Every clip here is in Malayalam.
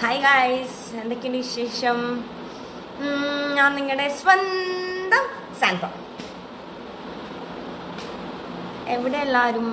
ഹായ് ഗായ്സ് എന്തൊക്കെയുണ്ട് വിശേഷം ഉം, ഞാൻ നിങ്ങളുടെ സ്വന്തം സാൻഡ്ര എവിടെ എല്ലാവരും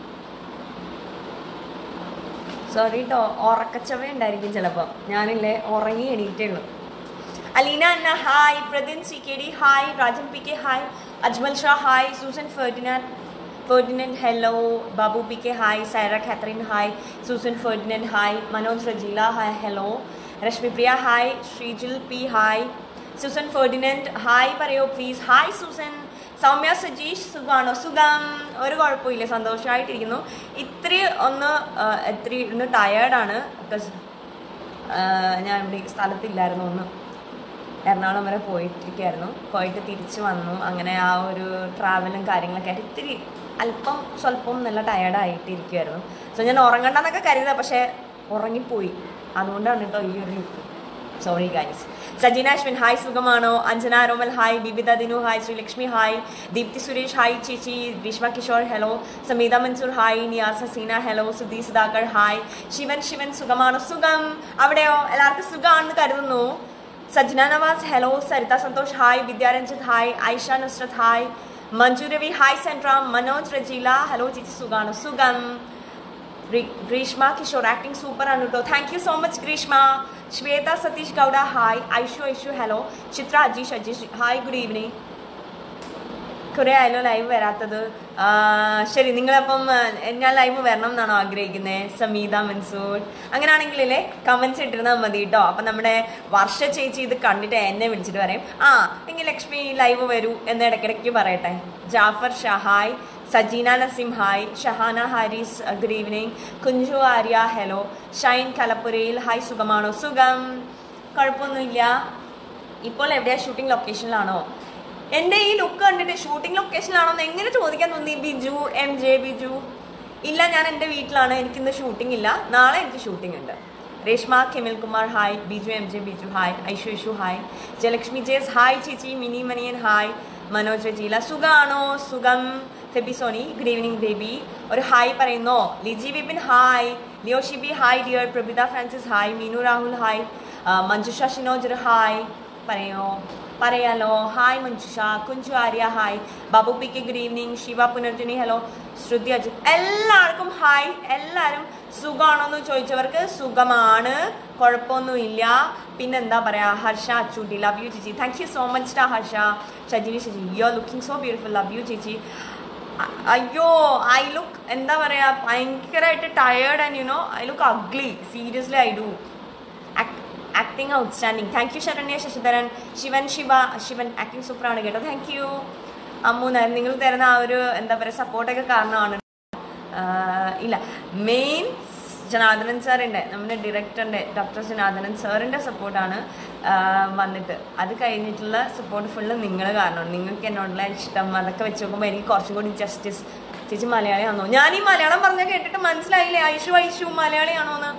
സോറി കേട്ടോ ഉറക്കച്ചവ ഉണ്ടായിരിക്കും ചിലപ്പോൾ ഞാനില്ലേ ഉറങ്ങി എണീറ്റേ ഉള്ളൂ Aleena Anna hi Pradin C K D hi Rajan P K hi Ajmal Shah hi Susan Ferdinand Ferdinand hello Babu P K hi Saira Catherine hi Susan Ferdinand hi Manoj Rajeela hi hello Reshmipriya hi Sreejil P hi Susan Ferdinand hi പറയോ please hi Susan Soumya Sajeesh സുഖമാണോ സുഖം ഒരു കുഴപ്പമില്ല സന്തോഷമായിട്ടിരിക്കുന്നു ഇത്തിരി ഒന്ന് ആ, ഇത്തിരി ഒന്ന് ടയേർഡാണ് ബിക്കോസ് ഞാൻ ഇവിടെ സ്ഥലത്തില്ലായിരുന്നു ഒന്ന് എറണാകുളം വരെ പോയിട്ടിരിക്കുകയായിരുന്നു പോയിട്ട് തിരിച്ച് വന്നു അങ്ങനെ ആ ഒരു ട്രാവലും കാര്യങ്ങളൊക്കെ ആയിട്ട് ഇത്തിരി അല്പം സ്വല്പം നല്ല ടയേർഡായിട്ടിരിക്കുമായിരുന്നു സോ ഞാൻ ഉറങ്ങണ്ടെന്നൊക്കെ കരുതാ പക്ഷേ ഉറങ്ങിപ്പോയി അതുകൊണ്ടാണ് കേട്ടോ ഈ ഒരു look sorry guys Sajeena Ashwin hi സുഖമാണോ Anjana Aromal hi Bibitha Dinu hi Sreelakshmi hi Deepthi Suresh hi ചേച്ചി Greeshma Kishore hello Sameetha Mansoor hi Niyas Haseena hello Sudhi Sudhakar hi Shivan Shivan സുഖമാണോ സുഖം അവിടെയോ എല്ലാവർക്കും സുഖമാണെന്ന് കരുതുന്നു Sajna Navas hello Saritha Santhosh hi Vidyaranjith hi Aisha Nusrat hi Manju Ravi hi Sentram Manoj Rajeela hello ചേച്ചി സുഖാണ് സുഖം ഗ്രീ- ഗ്രീഷ്മ കിഷോർ ആക്ടിങ് സൂപ്പർ ആണ് കേട്ടോ thank you so much Greeshma Shweta Satheesh Gowda hi Aishu Aishu hello Chithra Ajeesh Ajeesh hi good evening കുറേ ആയാലും ലൈവ് വരാത്തത് ആ, ശരി നിങ്ങളപ്പം ആ, ഞാൻ ലൈവ് വരണം എന്നാണോ ആഗ്രഹിക്കുന്നത് സമീത മൻസൂർ അങ്ങനെയാണെങ്കിലേ കമൻസ് ഇട്ടിരുന്നാൽ മതി കേട്ടോ അപ്പം നമ്മുടെ വർഷ ചേച്ചി ഇത് കണ്ടിട്ട് എന്നെ വിളിച്ചിട്ട് പറയും ആ എങ്കിൽ ലക്ഷ്മി ലൈവ് വരൂ എന്ന് ഇടയ്ക്കിടയ്ക്ക് പറയട്ടെ ജാഫർ ഷഹായ് Sajeena Naseem hi Shahana Haris good evening Kunju Arya hello Shine കലപ്പുരയിൽ ഹായ് സുഖമാണോ സുഖം കുഴപ്പമൊന്നുമില്ല ഇപ്പോൾ എവിടെയാ ഷൂട്ടിംഗ് ലൊക്കേഷനിലാണോ എൻ്റെ ഈ ലുക്ക് കണ്ടിട്ട് ഷൂട്ടിംഗ് ലൊക്കേഷനിലാണോ എന്ന് എങ്ങനെ ചോദിക്കാൻ തോന്നി ബിജു എം ജെ ബിജു ഇല്ല ഞാൻ എൻ്റെ വീട്ടിലാണ് എനിക്കിന്ന് ഷൂട്ടിംഗ് ഇല്ല നാളെ എനിക്ക് ഷൂട്ടിംഗ് ഉണ്ട് രേഷ്മ കെമിൽ Kumar hi Biju M J Biju hi Aishu Aishu hi Jayalakshmi ജേസ് ഹായ് ചേച്ചി മിനി മനിയൻ ഹായ് മനോജ് രജീല സുഖാണോ സുഖം Febi Soni good evening baby ഒരു ഹായ് പറയുന്നോ Liji Vipin hi Leo Shibi hi dear Prabitha Francis hi Meenu Rahul hi ആ, മഞ്ജുഷ ഷിനോജ് ഒരു ഹായ് പറയോ പറയാലോ hi Manjusha Kunchu Arya hi Babu P K good evening Shiva Punarjani hello Shruti Ajith എല്ലാവർക്കും ഹായ് എല്ലാവരും സുഖമാണോ എന്ന് ചോദിച്ചവർക്ക് സുഖമാണ് കുഴപ്പമൊന്നുമില്ല പിന്നെന്താ പറയാ ഹർഷ അച്ചൂട്ടി ലവ് യു ചേച്ചി താങ്ക് യു സോ മച്ച് ടാ ഹർഷ ഷജിനി ചേച്ചി you are looking so beautiful love you ചേച്ചി അ- അയ്യോ ഐ ലുക്ക് എന്താ പറയാ ഭയങ്കരമായിട്ട് tired and you know I look ugly seriously I do acting outstanding thank you Saranya Sasidharan Sivan Shiva Sivan acting സൂപ്പറാണ് കേട്ടോ താങ്ക് യു അമ്മു നരൻ നിങ്ങൾ തരുന്ന ആ ഒരു എന്താ പറയുക സപ്പോർട്ടൊക്കെ കാരണമാണ് ആഹ് ഇല്ല മെയിൻ ജനാർദ്ദനൻ സാറിൻ്റെ നമ്മുടെ ഡയറക്ടറിൻ്റെ ഡോക്ടർ ജനാർദ്ദനൻ സാറിൻ്റെ സപ്പോർട്ടാണ് വന്നിട്ട് അത് കഴിഞ്ഞിട്ടുള്ള സപ്പോർട്ട് ഫുള്ള് നിങ്ങൾ കാരണമാണ് നിങ്ങൾക്ക് എന്നോടുള്ള ഇഷ്ടം അതൊക്കെ വെച്ച് നോക്കുമ്പോൾ എനിക്ക് കുറച്ചും കൂടി ജസ്റ്റിസ് ചേച്ചി മലയാളിയാണോ ഞാൻ ഈ മലയാളം പറഞ്ഞ കേട്ടിട്ട് മനസ്സിലായില്ലേ ഐഷു ഐഷു മലയാളിയാണോ എന്ന്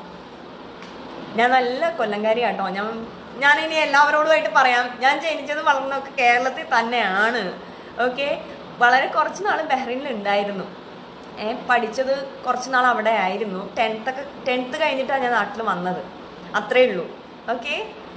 ഞാൻ നല്ല കൊല്ലംകാരി കേട്ടോ ഞാൻ ഞാൻ ഇനി എല്ലാവരോടുമായിട്ട് പറയാം ഞാൻ ജനിച്ചത് വളർന്നതൊക്കെ കേരളത്തിൽ തന്നെയാണ് ഓക്കെ വളരെ കുറച്ച് നാൾ ബഹ്റൈനിൽ ഉണ്ടായിരുന്നു ഏ പഠിച്ചത് കുറച്ച് നാൾ അവിടെ ആയിരുന്നു ടെൻത്തൊക്കെ ടെൻത്ത് കഴിഞ്ഞിട്ടാണ് ഞാൻ നാട്ടിൽ വന്നത് അത്രേ ഉള്ളൂ okay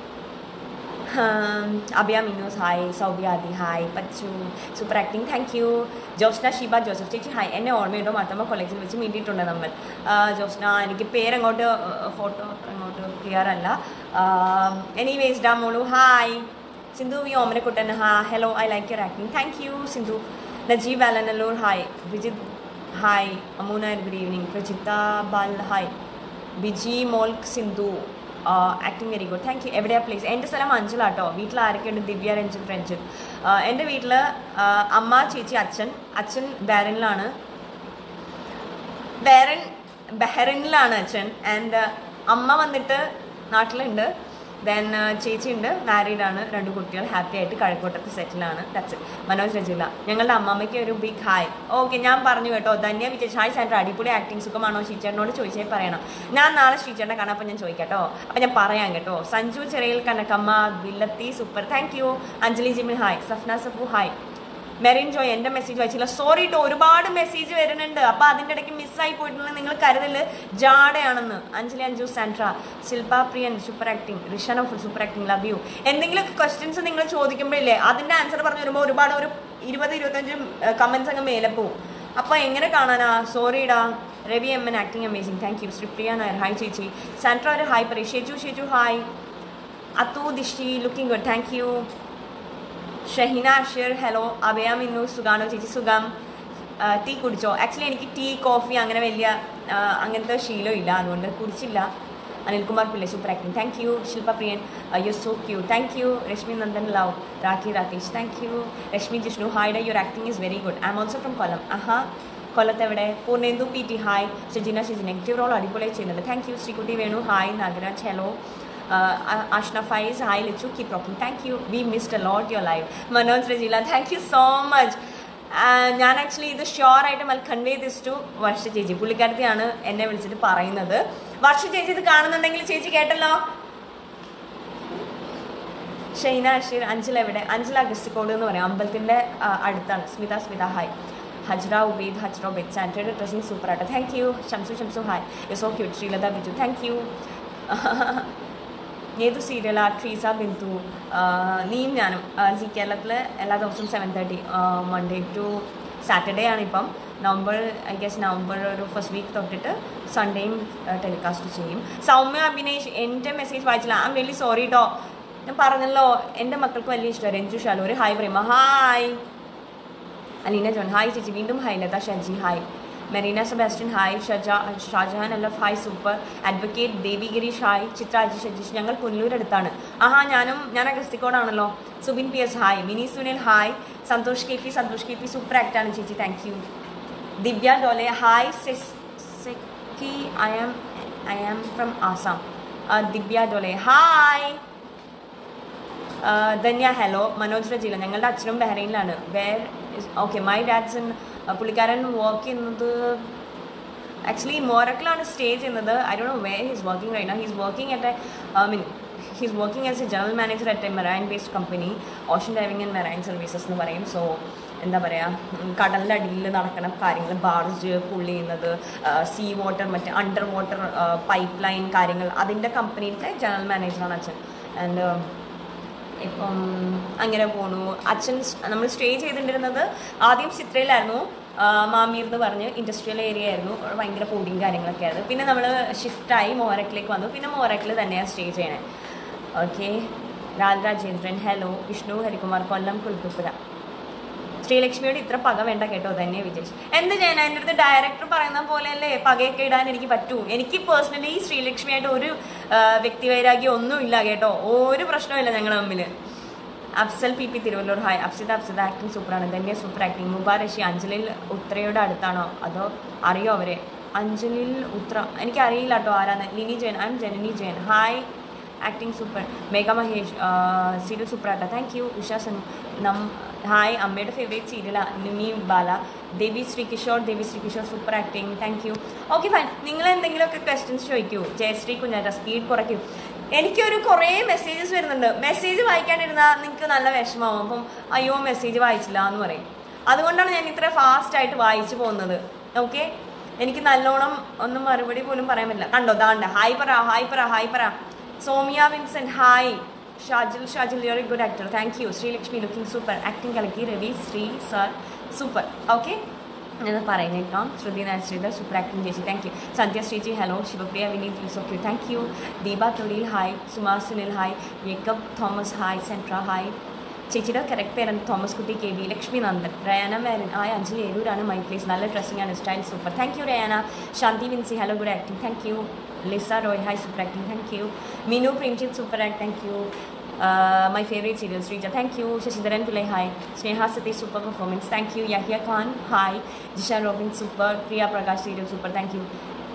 Abiya Minoos hi Saubiya Aadi hi Pachu super acting thank you Josna Sheeba Joseph ചേച്ചി ഹായ് എന്നെ ഓർമ്മയുണ്ടോ മാത്തമ്മ കോളേജിൽ വെച്ച് മീറ്റിയിട്ടുണ്ട് നമ്മൾ ആ, ജോസ്ന എനിക്ക് പേരങ്ങോട്ട് ഫോട്ടോ അങ്ങോട്ട് ക്ലിയർ അല്ല എനിവേസ് ഡാമോളു ഹായ് സിന്ധു വി ഓമനക്കുട്ടൻ ഹാ hello I like your acting thank you Sindhu Najeeb Alanallur hi Vijith hi Amuna good evening Prajitha Bal hi Biji മോൾക്ക് Sindhu acting very good thank you എവിടെയാ പ്ലേസ് എൻ്റെ സ്ഥലം അഞ്ചലാട്ടോ വീട്ടിൽ ആരൊക്കെയുണ്ട് ദിവ്യ രഞ്ജൻ രഞ്ജൻ എൻ്റെ വീട്ടിൽ അമ്മ ചേച്ചി അച്ഛൻ അച്ഛൻ ബാരനിലാണ് ബഹ്റൻ ബഹ്റിനിലാണ് അച്ഛൻ ആൻഡ് അമ്മ വന്നിട്ട് നാട്ടിലുണ്ട് ദെൻ ചേച്ചി ഉണ്ട് മാരീഡ് ആണ് രണ്ട് കുട്ടികൾ ഹാപ്പി ആയിട്ട് കഴക്കൂട്ടത്ത് സെറ്റിലാണ് ദാറ്റ്സ് മനോജ് രജില ഞങ്ങളുടെ അമ്മമ്മയ്ക്ക് ഒരു ബിഗ് ഹായ് ഓക്കെ ഞാൻ പറഞ്ഞു കേട്ടോ ധന്യ വിജയ് ഹായ് സാൻഡ്ര അടിപൊളി ആക്ടിങ് സുഖമാണോ ശ്രീചേട്ടനോട് ചോദിച്ചേ പറയണം ഞാൻ നാളെ ശ്രീചേട്ടനെ കാണാം അപ്പം ഞാൻ ചോദിക്കാം കേട്ടോ അപ്പം ഞാൻ പറയാം കേട്ടോ സഞ്ജു ചെറിയൽ കനക്കമ്മ വില്ലത്തി super thank you Anjali Jimin hi Safna Safu hi Merin Joy എൻ്റെ മെസ്സേജ് വായിച്ചില്ല സോറി കേട്ടോ ഒരുപാട് മെസ്സേജ് വരുന്നുണ്ട് അപ്പോൾ അതിൻ്റെ ഇടയ്ക്ക് മിസ്സായി പോയിട്ടുണ്ടെങ്കിൽ നിങ്ങൾ കരുതല് ജാടയാണെന്ന് Anjali Anju Sandra Shilpa Priyan super acting Rishana full super acting love you എന്തെങ്കിലുമൊക്കെ ക്വസ്റ്റ്യൻസ് നിങ്ങൾ ചോദിക്കുമ്പോഴില്ലേ അതിൻ്റെ ആൻസർ പറഞ്ഞു വരുമ്പോൾ ഒരുപാട് ഒരു ഇരുപത് ഇരുപത്തഞ്ച് കമൻസ് അങ്ങ് മേലെ പോവും അപ്പോൾ എങ്ങനെ കാണാനാ സോറിടാ Ravi M N acting amazing thank you Sreepriya Nair hi ചേച്ചി സാൻട്ര ഒരു ഹായ് പറയും Sheju Sheju hi Athu Dishti looking good thank you Shaheena Asheer hello Abhaya Minnu സുഖാണോ ചേച്ചി സുഖം ആ, ടീ കുടിച്ചോ ആക്ച്വലി എനിക്ക് ടീ കോഫി അങ്ങനെ വലിയ ആ, അങ്ങനത്തെ ശീലം ഇല്ല അതുകൊണ്ട് കുടിച്ചില്ല Anilkumar Pillai super acting thank you Shilpa Priyan you so cute thank you Reshmi Nandan love Rakhi Rakesh thank you Reshmi Jishnu hi your acting is very good I am also from Kollam ആഹാ കൊല്ലത്ത് എവിടെ Purnendu P T hi Shajina Shaji negative role അടിപൊളിയായി ചെയ്യുന്നുണ്ട് thank you Sreekutty Venu hi Nagaraj hello Ashna Faiz hi Lichu keep rocking thank you we missed a lot your live Manoj Rajila thank you so much ഞാൻ ആക്ച്വലി ഇത് ഷുവർ ആയിട്ട് മൽ കൺവേ ദിസ് ടു വർഷ ചേച്ചി പുള്ളിക്കാരത്തിയാണ് എന്നെ വിളിച്ചിട്ട് പറയുന്നത് വർഷ ചേച്ചി ഇത് കാണുന്നുണ്ടെങ്കിൽ ചേച്ചി കേട്ടല്ലോ ഷൈന അഷീർ അഞ്ചൽ എവിടെ അഞ്ചൽ അഗസ്റ്റിക്കോട് എന്ന് പറയും അമ്പലത്തിൻ്റെ അടുത്താണ് Smitha Smitha hi Hajra Ubaid Hajra Ubaid sanitary dressing super ആയിട്ട് thank you Shamsu Shamsu hi you so cute Sreelatha Biju thank you ഏത് സീരിയലാ ട്രീസ ബിന്ദു നീയും ഞാനും ജി കേരളത്തിൽ എല്ലാ ദിവസവും seven thirty Monday to Saturday ആണ് ഇപ്പം നവംബർ ഐ ഗസ് നവംബർ ഒരു ഫസ്റ്റ് വീക്ക് തൊട്ടിട്ട് സൺഡേയും ടെലികാസ്റ്റ് ചെയ്യും സൗമ്യ അഭിനേഷ് എൻ്റെ മെസ്സേജ് വായിച്ചില്ല ഐ എം വെരി സോറി കേട്ടോ ഞാൻ പറഞ്ഞല്ലോ എൻ്റെ മക്കൾക്ക് വലിയ ഇഷ്ടമാണ് രഞ്ജു ഷാലു ഒരു ഹായ് പറയുമ്പോൾ ഹായ് അലീന ജോൺ ഹായ് ചേച്ചി വീണ്ടും hi Latha Shaji hi Mereena Sebastian hi ഷജാ Shahjahan Allaf hi super advocate Devi Girish hi Chithra Aji Shajeesh ഞങ്ങൾ പുനലൂർ അടുത്താണ് ആഹാ ഞാനും ഞാൻ അഗസ്തിക്കോടാണല്ലോ Subin P S hi Mini Sunil hi Santhosh K P Santhosh K P super ആക്ടാണ് ചേച്ചി thank you Divya Doley hi സെക്കി I am I am from Assam Divya Doley hi Dhanya hello Manoj Rajila ഞങ്ങളുടെ അച്ഛനും ബഹ്റൈനിലാണ് where okay my dad's in പുള്ളിക്കാരൻ വർക്ക് ചെയ്യുന്നത് ആക്ച്വലി മോറക്കിലാണ് സ്റ്റേ ചെയ്യുന്നത് I do know where he's working right he's working at I mean he's working as a general manager at a marine based company ocean driving and marine services എന്ന് പറയും സോ എന്താ പറയുക കടലിൻ്റെ അടിയിൽ നടക്കുന്ന കാര്യങ്ങൾ ബാർജ് പുള്ളി ചെയ്യുന്നത് സീ വാട്ടർ മറ്റേ അണ്ടർ വാട്ടർ പൈപ്പ് ലൈൻ കാര്യങ്ങൾ അതിൻ്റെ കമ്പനിയിലത്തെ ജനറൽ മാനേജറാണ് അച്ഛൻ ആൻഡ് ഇപ്പം അങ്ങനെ പോണു അച്ഛൻ നമ്മൾ സ്റ്റേ ചെയ്തിട്ടിരുന്നത് ആദ്യം ചിത്രയിലായിരുന്നു ആ, മാമീർ എന്ന് പറഞ്ഞ് ഇൻഡസ്ട്രിയൽ ഏരിയ ആയിരുന്നു അവിടെ ഭയങ്കര പൊടിയും കാര്യങ്ങളൊക്കെ ആയിരുന്നു പിന്നെ നമ്മൾ ഷിഫ്റ്റായി മോരക്കിലേക്ക് വന്നു പിന്നെ മോരക്കിൽ തന്നെയാണ് സ്റ്റേ ചെയ്യണേ ഓക്കെ ലാൽ രാജേന്ദ്രൻ ഹലോ വിഷ്ണു ഹരികുമാർ കൊല്ലം കുൽത്തുപ്പുര ശ്രീലക്ഷ്മിയോട് ഇത്ര പക വേണ്ട കേട്ടോ തന്നെ വിജയ് എന്ത് ചെയ്യാൻ എൻ്റെ അടുത്ത് ഡയറക്ടർ പറയുന്ന പോലെയല്ലേ പകയൊക്കെ ഇടാൻ എനിക്ക് പറ്റൂ എനിക്ക് പേഴ്സണലി ശ്രീലക്ഷ്മിയായിട്ട് ഒരു ആ, വ്യക്തിവൈരാഗ്യം ഒന്നുമില്ല കേട്ടോ ഒരു പ്രശ്നമില്ല ഞങ്ങൾ തമ്മിൽ Afsal P P Thiruvallur hi Afsida Afsida acting സൂപ്പറാണ് ധന്യ സൂപ്പർ ആക്ടിങ് മുബാറഷി അഞ്ജലിൽ ഉത്രയുടെ അടുത്താണോ അതോ അറിയോ അവരെ അഞ്ജലിൽ ഉത്ര എനിക്കറിയില്ല കേട്ടോ ആരാന്ന് Lini Jayan I am Janani Jayan hi acting super Megha Mahesh serial സൂപ്പറാട്ടോ താങ്ക് യു ഉഷ സനു നം ഹായ് അമ്മയുടെ ഫേവറേറ്റ് സീരിയലാണ് Nimi Bala Devi Sreekishore Devi Sreekishore super acting thank you okay fine നിങ്ങൾ എന്തെങ്കിലുമൊക്കെ ക്വസ്റ്റ്യൻസ് ചോദിക്കൂ ജയശ്രീ കുഞ്ഞാറ്റ സ്പീഡ് കുറയ്ക്കൂ എനിക്കൊരു കുറേ മെസ്സേജസ് വരുന്നുണ്ട് മെസ്സേജ് വായിക്കാണ്ടിരുന്നാൽ നിങ്ങൾക്ക് നല്ല വിഷമാവും അപ്പം അയ്യോ മെസ്സേജ് വായിച്ചില്ല എന്ന് പറയും അതുകൊണ്ടാണ് ഞാൻ ഇത്ര ഫാസ്റ്റ് ആയിട്ട് വായിച്ചു പോകുന്നത് ഓക്കെ എനിക്ക് നല്ലോണം ഒന്നും മറുപടി പോലും പറയാൻ പറ്റില്ല കണ്ടോ ദാണ്ട ഹായ് പറ ഹായ് പറ ഹായ് പറ Somiya Vincent hi Shajil Shajil you a good actor thank you Sreelakshmi looking super acting കലക്കി Ravi Sree sir super okay എന്ന് പറയുന്നേക്കാം ശ്രുതി നാശ്രീധർ സൂപ്പർ ആക്ടിംഗ് ചേച്ചി thank you Sandhya Sreeji hello Sivapriya Vineeth you so cute thank you Deepa തൊഴിൽ hi Suma Sunil hi Jacob Thomas hi Sandra hi ചേച്ചിയുടെ കറക്റ്റ് പേരാണ് Thomas Kutty K V Lakshmi Nandan Rayana Meran hi Anjali ഏരൂരാണ് മൈ പ്ലേസ് നല്ല ഡ്രസ്സിംഗ് ആണ് style super thank you Rayana Shanthi Vincy hello good acting thank you Lisa Roy hi super acting thank you Minu Premjith super act thank you my favourite serial Sreeja thank you Sasidharan Pillai hi Sneha Satheesh super performance thank you Yahiya Khan hi Jisha Robin super Priya Prakash serial super thank you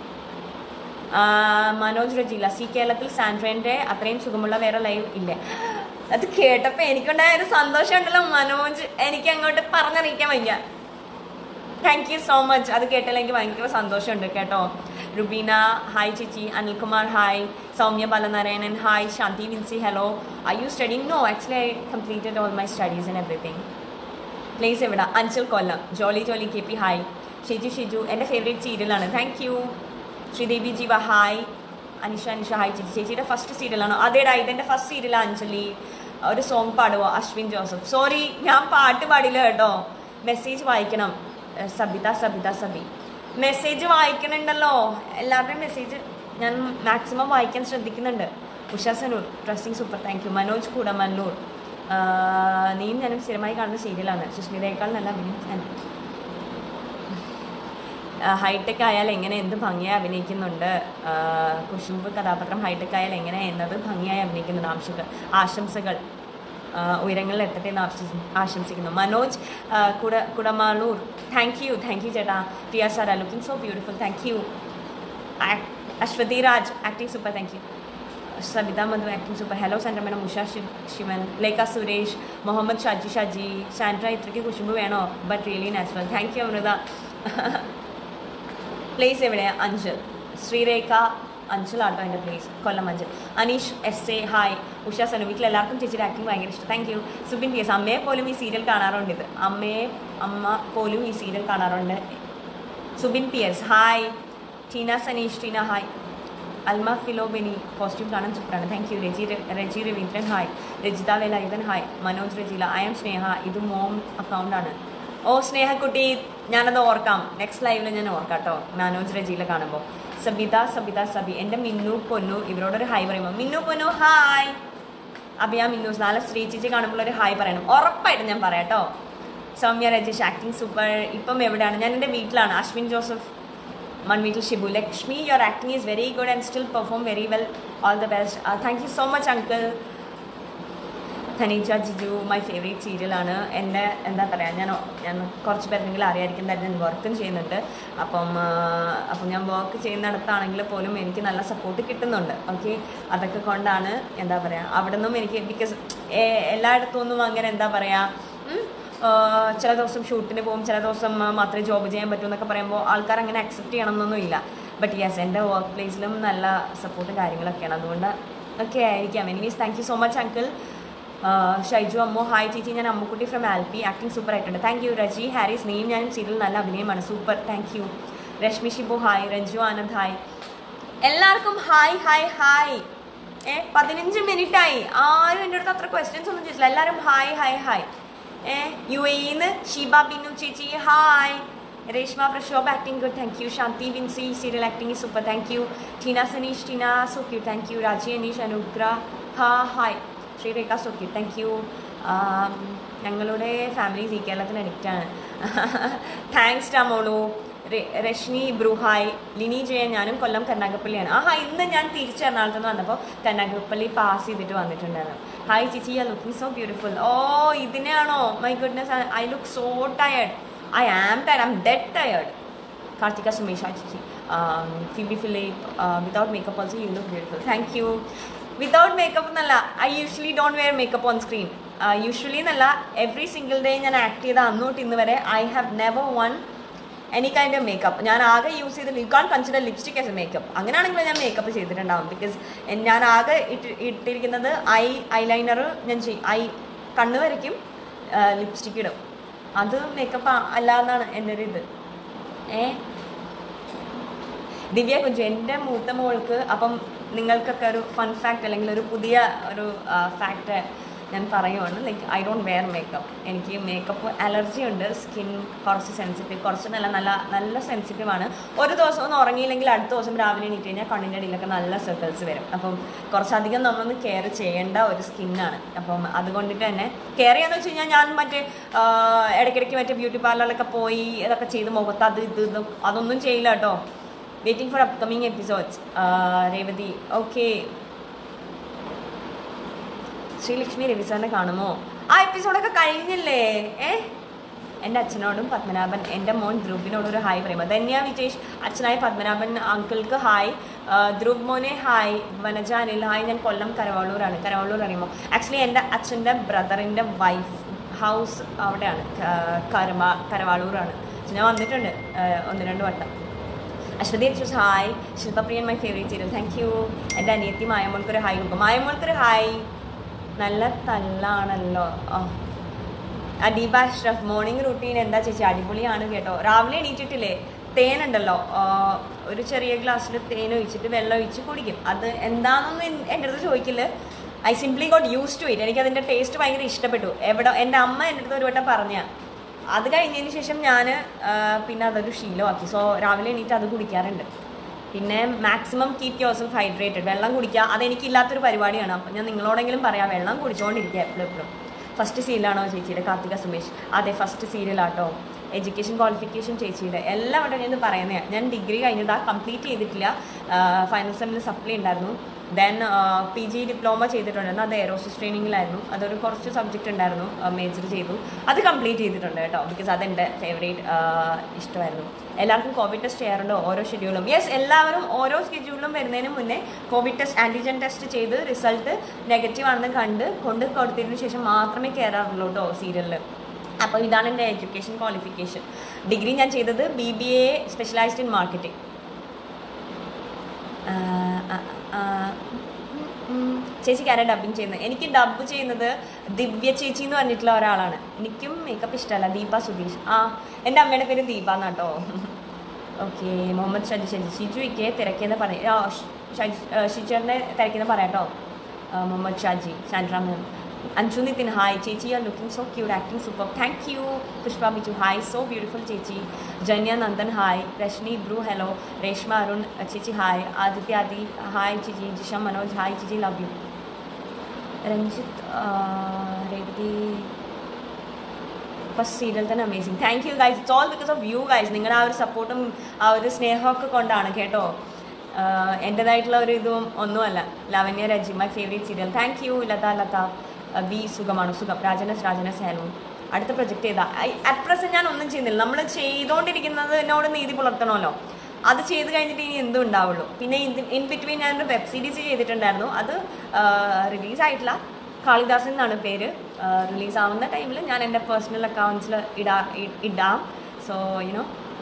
Manoj Rajila Zee കേരളത്തിൽ സാൻഡ്രേൻ്റെ അത്രയും സുഖമുള്ള വേറെ ലൈവ് ഇല്ല അത് കേട്ടപ്പോൾ എനിക്കുണ്ടായ ഒരു സന്തോഷം ഉണ്ടല്ലോ മനോജ് എനിക്ക് അങ്ങോട്ട് പറഞ്ഞറിയിക്കാൻ വയ്യ താങ്ക് യു സോ മച്ച് അത് കേട്ടാൽ എനിക്ക് ഭയങ്കര സന്തോഷമുണ്ട് കേട്ടോ റുബീന ഹായ് ചേച്ചി Anilkumar hi Soumya Balanarayanan hi Shanthi Vincy hello I you studying no actually I completed all my studies and everything place എവിടെ Anchal Kollam Jolly Jolly K P hi Shiju Shiju എൻ്റെ ഫേവറേറ്റ് സീരിയലാണ് thank you Sridevi Jeeva hi Anisha Anisha hi ചേച്ചി ചേച്ചിയുടെ ഫസ്റ്റ് സീരിയലാണോ അതേടാ ഇതെൻ്റെ ഫസ്റ്റ് സീരിയലാണ് അഞ്ജലി ഒരു സോങ് പാടുവോ അശ്വിൻ ജോസഫ് സോറി ഞാൻ പാട്ട് പാടില്ല കേട്ടോ മെസ്സേജ് വായിക്കണം ഏഹ് സബിത സബിത സബി മെസ്സേജ് വായിക്കണുണ്ടല്ലോ എല്ലാവരുടെയും മെസ്സേജ് ഞാൻ മാക്സിമം വായിക്കാൻ ശ്രദ്ധിക്കുന്നുണ്ട് Usha Sanoor dressing super thank you Manoj Koodamallur ആഹ് നീയും ഞാനും സ്ഥിരമായി കാണുന്ന സീരിയലാണ് സുസ്മിതയേക്കാൾ നല്ല അഭിനയം ഞാൻ ഹൈടെക് ആയാൽ എങ്ങനെ എന്ത് ഭംഗിയായി അഭിനയിക്കുന്നുണ്ട് ആഹ് കുശുമ്പ് കഥാപാത്രം ഹൈടെക് ആയാൽ എങ്ങനെ എന്നത് ഭംഗിയായി അഭിനയിക്കുന്നുണ്ട് ആംശകൾ ആശംസകൾ ആഹ് ഉയരങ്ങളിൽ എത്തട്ടെ എന്ന് ആശംസി- ആശംസിക്കുന്നു മനോജ് ആഹ് കുട Kudamalloor thank you thank you ചേട്ടാ Priya Sara looking so beautiful thank you Aswathy Raj acting super thank you Sabitha Madhu acting super hello centre madam Usha Shiv Sivan Lekha Suresh Muhammad Shaji Shaji Sandra ഇത്രയ്ക്ക് കുശുമ്പ് വേണോ but really natural thank you Amrita place എവിടെയാണ് അഞ്ചൽ ശ്രീരേഖ അഞ്ചലാട്ടോ എൻ്റെ place Kollam Anchal Aneesh S A hi Usha Sanu വീട്ടിൽ എല്ലാവർക്കും ചേച്ചിയുടെ ആക്ടിങ് ഭയങ്കര ഇഷ്ടം thank you Subin P S അമ്മയെ പോലും ഈ സീരിയൽ കാണാറുണ്ട് ഇത് അമ്മയെ അമ്മ പോലും ഈ സീരിയൽ കാണാറുണ്ട് Subin P S hi Teena Saneesh Teena hi Alma Philobeni costume കാണാൻ സൂപ്പറാണ് താങ്ക് യു രജി ര- Raji Raveendran hi Rajitha Velayudhan hi Manoj Rajila I am Sneha ഇത് മോം അക്കൗണ്ടാണ് ഓ സ്നേഹക്കുട്ടി ഞാനത് ഓർക്കാം നെക്സ്റ്റ് ലൈവിൽ ഞാൻ ഓർക്കാം കേട്ടോ മനോജ് രജിയില കാണുമ്പോൾ സബിത സബിത സബി എൻ്റെ മിന്നു പൊന്നു ഇവരോടൊരു ഹായ് പറയുമ്പോൾ മിന്നു പൊന്നു ഹായ് അഭിയ മിന്നു നാളെ ശ്രീ ചേച്ചി കാണുമ്പോൾ ഒരു ഹായ് പറയണം ഉറപ്പായിട്ടും ഞാൻ പറയാം കേട്ടോ സൗമ്യ രജേഷ് ആക്ടിങ് സൂപ്പർ ഇപ്പം എവിടെയാണ് ഞാൻ എൻ്റെ വീട്ടിലാണ് അശ്വിൻ ജോസഫ് മൺവീട്ടിൽ Shibu Lakshmi your acting is very good and still perform very well all the best thank you so much uncle Dhaneeja Jiju my favourite സീരിയലാണ് എൻ്റെ എന്താ പറയുക ഞാൻ ഞാൻ കുറച്ച് പേരെങ്കിലും അറിയായിരിക്കും തന്നെ ഞാൻ വർക്കും ചെയ്യുന്നുണ്ട് അപ്പം ആ, അപ്പം ഞാൻ വർക്ക് ചെയ്യുന്നിടത്താണെങ്കിൽ പോലും എനിക്ക് നല്ല സപ്പോർട്ട് കിട്ടുന്നുണ്ട് ഓക്കെ അതൊക്കെ കൊണ്ടാണ് എന്താ പറയുക അവിടെ നിന്നും എനിക്ക് ബിക്കോസ് എല്ലായിടത്തു നിന്നും അങ്ങനെ എന്താ പറയുക ഉം, ആ, ചില ദിവസം ഷൂട്ടിന് പോകും ചില ദിവസം ആ, മാത്രമേ ജോബ് ചെയ്യാൻ പറ്റൂ എന്നൊക്കെ പറയുമ്പോൾ ആൾക്കാർ അങ്ങനെ അക്സെപ്റ്റ് ചെയ്യണമെന്നൊന്നും ഇല്ല ബട്ട് യെസ് എൻ്റെ വർക്ക് പ്ലേസിലും നല്ല സപ്പോർട്ട് കാര്യങ്ങളൊക്കെയാണ് അതുകൊണ്ട് ഒക്കെ ആയിരിക്കാം anyways thank you so much uncle Shaiju Ammu hi ചേച്ചി ഞാൻ അമ്മുക്കുട്ടി ഫ്രം ആൽപി ആക്ടിങ് സൂപ്പർ ആയിട്ടുണ്ട് താങ്ക് യു രജി ഹാരിസ് നീയും ഞാനും സീരിയൽ നല്ല അഭിനയമാണ് super thank you Reshmi Shibu hi Ranju Anand hi എല്ലാവർക്കും ഹായ് ഹായ് ഹായ് ഏ പതിനഞ്ച് മിനിറ്റ് ആയി ആരും എൻ്റെ അടുത്ത് അത്ര ക്വസ്റ്റ്യൻസ് ഒന്നും ചോദിച്ചില്ല എല്ലാവരും ഹായ് ഹായ് ഹായ് ഏ യു എന്ന് ഷീബ ബിനു ചേച്ചി hi Reshma Prakshobh acting good thank you Shanthi Vincy serial acting super thank you Teena Saneesh Teena so cute thank you Raji Aneesh Anugra ഹാ hi Sreerekha so cute thank you ഞങ്ങളുടെ ഫാമിലി സി കേരളത്തിന് അഡിക്റ്റാണ് താങ്ക്സ് ടാമോളു രശ്മി ബ്രൂഹായ് ലിനി ജയൻ ഞാനും കൊല്ലം കർണാകപ്പള്ളിയാണ് ആഹാ ഇന്ന് ഞാൻ തിരിച്ച് എറണാകുളത്ത് നിന്ന് വന്നപ്പോൾ കർണാകപ്പള്ളി പാസ് ചെയ്തിട്ട് വന്നിട്ടുണ്ടായിരുന്നു hi Chichi I looking so beautiful ഓ ഇതിനെയാണോ my goodness I look so tired I am tired I am dead tired Kartika Sumesha Chichi, um, Phoebe Philip, uh, without makeup also you look beautiful. Thank you. Without makeup എന്നല്ല I usually don't wear makeup on screen usually എന്നല്ല എവറി സിംഗിൾ ഡേ ഞാൻ ആക്ട് ചെയ്ത അന്ന് തൊട്ട് ഇന്ന് വരെ I have never worn any kind of makeup ഞാൻ ആകെ യൂസ് ചെയ്ത് you can consider lipstick as a makeup അങ്ങനെയാണെങ്കിൽ ഞാൻ മേക്കപ്പ് ചെയ്തിട്ടുണ്ടാവും ബിക്കോസ് ഞാൻ ആകെ ഇട്ട് ഇട്ടിരിക്കുന്നത് ഐ ഐലൈനർ ഞാൻ ചെയ്യും ഐ കണ്ണ് വരയ്ക്കും ലിപ്സ്റ്റിക് ഇടും അത് മേക്കപ്പ് അല്ല എന്നാണ് എൻ്റെ ഒരു ഇത് ഏ ദിവ്യ കുഞ്ചു എൻ്റെ മൂത്ത മോൾക്ക് അപ്പം നിങ്ങൾക്കൊക്കെ ഒരു ഫൺ ഫാക്ട് അല്ലെങ്കിൽ ഒരു പുതിയ ഒരു ഫാക്ട് ഞാൻ പറയുവാണ് like I don't wear makeup എനിക്ക് മേക്കപ്പ് അലർജി ഉണ്ട് സ്കിൻ കുറച്ച് സെൻസിറ്റീവ് കുറച്ച് നല്ല നല്ല നല്ല സെൻസിറ്റീവ് ആണ് ഒരു ദിവസം ഒന്ന് ഉറങ്ങിയില്ലെങ്കിൽ അടുത്ത ദിവസം രാവിലെ എണീറ്റ് കഴിഞ്ഞാൽ കണ്ണിൻ്റെ അടിയിലൊക്കെ നല്ല സർക്കിൾസ് വരും അപ്പം കുറച്ചധികം നമ്മളൊന്ന് കെയർ ചെയ്യേണ്ട ഒരു സ്കിന്നാണ് അപ്പം അതുകൊണ്ടിട്ട് തന്നെ കെയർ ചെയ്യാന്ന് വെച്ച് കഴിഞ്ഞാൽ ഞാൻ മറ്റേ ആ, ഇടയ്ക്കിടയ്ക്ക് മറ്റേ ബ്യൂട്ടി പാർലറിലൊക്കെ പോയി ഇതൊക്കെ ചെയ്ത് മുഖത്ത് അത് ഇത് ഇത് അതൊന്നും ചെയ്യില്ല കേട്ടോ waiting for upcoming episodes Revathi okay Sreelakshmi രവിസാറിനെ കാണുമോ ആ എപ്പിസോഡൊക്കെ കഴിഞ്ഞില്ലേ ഏ എൻ്റെ അച്ഛനോടും പത്മനാഭൻ എൻ്റെ മോൻ ധ്രുവിനോടും ഒരു ഹായ് പറയുമ്പോൾ ധന്യ വിജേഷ് അച്ഛനായ പത്മനാഭൻ അങ്കിൾക്ക് ഹായ് ആ, ധ്രുവ് മോനെ ഹായ് വനജ അനിൽ ഹായ് ഞാൻ കൊല്ലം കരവാളൂരാണ് കരവാളൂർ അറിയുമ്പോൾ ആക്ച്വലി എൻ്റെ അച്ഛൻ്റെ ബ്രദറിൻ്റെ വൈഫ് ഹൗസ് അവിടെയാണ് ക- കരമ കരവാളൂരാണ് ഞാൻ വന്നിട്ടുണ്ട് ആ, ഒന്ന് രണ്ട് വട്ടം Aswathi choose hi Shilpapriyan my favourite serial thank you എൻ്റെ അനിയത്തി മായമോൾക്കൊരു ഹായ് കൊടുക്കും മായമോൾക്കൊരു ഹായ് നല്ല തല്ലാണല്ലോ ആ അദീബ അഷ്റഫ് മോർണിംഗ് റുട്ടീൻ എന്താ ചേച്ചി അടിപൊളിയാണ് കേട്ടോ രാവിലെ എണീറ്റിട്ടില്ലേ തേനുണ്ടല്ലോ ആ, ഒരു ചെറിയ ഗ്ലാസ്സിൽ തേൻ ഒഴിച്ചിട്ട് വെള്ളം ഒഴിച്ച് കുടിക്കും അത് എന്താണെന്നൊന്നും എൻ- എൻ്റെ അടുത്ത് ചോദിക്കില്ല I simply got use to it എനിക്ക് അതിൻ്റെ ടേസ്റ്റ് ഭയങ്കര ഇഷ്ടപ്പെട്ടു എവിടെ എൻ്റെ അമ്മ എൻ്റെ അടുത്ത് ഒരു വട്ടം പറഞ്ഞ അത് കഴിഞ്ഞതിന് ശേഷം ഞാൻ പിന്നെ അതൊരു ശീലമാക്കി സോ രാവിലെ എണീറ്റ് അത് കുടിക്കാറുണ്ട് പിന്നെ maximum keep yourself hydrated വെള്ളം കുടിക്കുക അതെനിക്കില്ലാത്തൊരു പരിപാടിയാണ് അപ്പം ഞാൻ നിങ്ങളോടെങ്കിലും പറയാം വെള്ളം കുടിച്ചുകൊണ്ടിരിക്കുക എപ്പോഴും എപ്പോഴും ഫസ്റ്റ് സീരിയലാണോ ചേച്ചിയുടെ കാർത്തിക സുമേഷ് അതെ ഫസ്റ്റ് സീരിയലാട്ടോ എഡ്യൂക്കേഷൻ ക്വാളിഫിക്കേഷൻ ചേച്ചിയുടെ എല്ലാം ഇവിടെ ഞാൻ ഇത് പറയുന്നതാണ് ഞാൻ ഡിഗ്രി കഴിഞ്ഞതാ കംപ്ലീറ്റ് ചെയ്തിട്ടില്ല ഫൈനൽ സെമ്മിൽ സപ്ലി ഉണ്ടായിരുന്നു ദെൻ പി ജി ഡിപ്ലോമ ചെയ്തിട്ടുണ്ടായിരുന്നു അത് എയറോസിസ് ട്രെയിനിങ്ങിലായിരുന്നു അതൊരു കുറച്ച് സബ്ജക്റ്റ് ഉണ്ടായിരുന്നു മേജർ ചെയ്തു അത് കംപ്ലീറ്റ് ചെയ്തിട്ടുണ്ട് കേട്ടോ ബിക്കോസ് അതെൻ്റെ ഫേവറേറ്റ് ഇഷ്ടമായിരുന്നു എല്ലാവർക്കും കോവിഡ് ടെസ്റ്റ് ചെയ്യാറുണ്ടോ ഓരോ ഷെഡ്യൂളും യെസ് എല്ലാവരും ഓരോ സ്കെഡ്യൂളിലും വരുന്നതിന് മുന്നേ കോവിഡ് ടെസ്റ്റ് ആൻറ്റിജൻ ടെസ്റ്റ് ചെയ്ത് റിസൾട്ട് നെഗറ്റീവ് ആണെന്ന് കണ്ട് കൊണ്ട് കൊടുത്തതിന് ശേഷം മാത്രമേ കയറാറുള്ളൂ കേട്ടോ സീരിയലിൽ അപ്പോൾ ഇതാണ് എൻ്റെ എഡ്യൂക്കേഷൻ ക്വാളിഫിക്കേഷൻ ഡിഗ്രി ഞാൻ ചെയ്തത് B B A specialised in marketing ചേച്ചിക്ക് ആരാ ഡബിങ് ചെയ്യുന്നത് എനിക്ക് ഡബ് ചെയ്യുന്നത് ദിവ്യ ചേച്ചി എന്ന് പറഞ്ഞിട്ടുള്ള ഒരാളാണ് എനിക്കും മേക്കപ്പ് ഇഷ്ടമല്ല ദീപ സുധീഷ് ആ എൻ്റെ അമ്മയുടെ പേര് ദീപ എന്നാട്ടോ ഓക്കെ മുഹമ്മദ് ഷജി ഷജി ഷിജുയ്ക്ക് തിരക്കിയെന്ന് പറയും ആ ഷിജുറിനെ തിരക്കിയെന്ന് പറയാം കേട്ടോ Muhammad Shaji Sandra ma'am Anju Nithin hi ചേച്ചി are looking so cute acting super thank you Pushpa Biju hi so beautiful ചേച്ചി ജന്യ നന്ദൻ ഹായ് രശ്മി ബ്രൂ ഹലോ രേഷ്മ അരുൺ ചേച്ചി ഹായ് ആദിത്യ ആദി ഹായ് ചേച്ചി ജിഷ മനോജ് ഹായ് ചേച്ചി ലവ് യു രഞ്ജിത്ത് ആ, രേവതി ഫസ്റ്റ് സീരിയൽ തന്നെ amazing thank you guys it's all because of you guys നിങ്ങളുടെ ആ ഒരു സപ്പോർട്ടും ആ ഒരു സ്നേഹമൊക്കെ കൊണ്ടാണ് കേട്ടോ ആഹ് എൻ്റെതായിട്ടുള്ള ഒരു ഇതും ഒന്നുമല്ല Lavanya Reji my favourite serial thank you Latha Latha അഹ് വി സുഖമാണ് സുഖം രാജനസ് രാജനസ് ഹലോ അടുത്ത പ്രൊജക്റ്റ് ചെയ്താ അറ്റ് പ്രസന്റ് ഞാൻ ഒന്നും ചെയ്യുന്നില്ല നമ്മൾ ചെയ്തുകൊണ്ടിരിക്കുന്നതിനോട് നീതി പുലർത്തണമല്ലോ അത് ചെയ്ത് കഴിഞ്ഞിട്ട് ഇനി എന്തും ഉണ്ടാവുള്ളൂ പിന്നെ ഇൻ ബിറ്റ്വീൻ ഞാനൊരു വെബ് സീരീസ് ചെയ്തിട്ടുണ്ടായിരുന്നു അത് റിലീസായിട്ടില്ല കാളിദാസൻ എന്നാണ് പേര് റിലീസ് ആവുന്ന ടൈമിൽ ഞാൻ എൻ്റെ പേഴ്സണൽ അക്കൗണ്ട്സിൽ ഇടാ ഇ- ഇടാം സോ യുനോ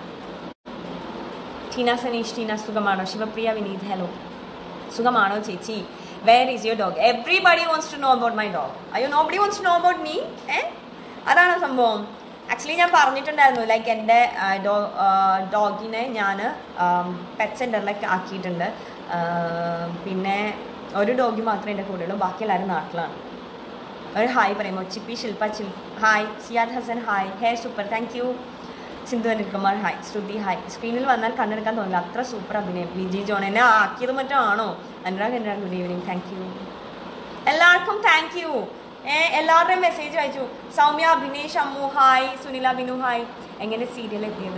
ടീന സനീഷ് ടീന സുഖമാണോ ശിവപ്രിയ വിനീത് ഹലോ സുഖമാണോ ചേച്ചി where is your dog everybody wants to know about my dog അയ്യോ nobody wants to know about me ഏ അതാണ് സംഭവം ആക്ച്വലി ഞാൻ പറഞ്ഞിട്ടുണ്ടായിരുന്നു ലൈക്ക് എൻ്റെ ഡോ ഡോഗിനെ ഞാൻ പെറ്റ് സെൻറ്ററിലേക്ക് ആക്കിയിട്ടുണ്ട് ആ, പിന്നെ ഒരു ഡോഗി മാത്രമേ എൻ്റെ കൂടെയുള്ളൂ ബാക്കി എല്ലാവരും നാട്ടിലാണ് ഒരു ഹായ് പറയുമോ ചിപ്പി ശില്പ ചിൽ hi Siyad Hasan hi hey super thank you Sindhu Anilkumar hi Sruthi hi സ്ക്രീനിൽ വന്നാൽ കണ്ണെടുക്കാൻ തോന്നില്ല അത്ര സൂപ്പർ അഭിനയം ലിജി ജോൺ എന്നെ ആക്കിയത് മറ്റോ ആണോ Anurag Anurag good evening thank you എല്ലാവർക്കും താങ്ക് യു ഏ എല്ലാവരുടെയും മെസ്സേജ് അയച്ചു സൗമ്യ അഭിനേഷ് അമ്മു ഹായ് സുനില ബിനു ഹായ് എങ്ങനെ സീരിയൽ എത്തിയത്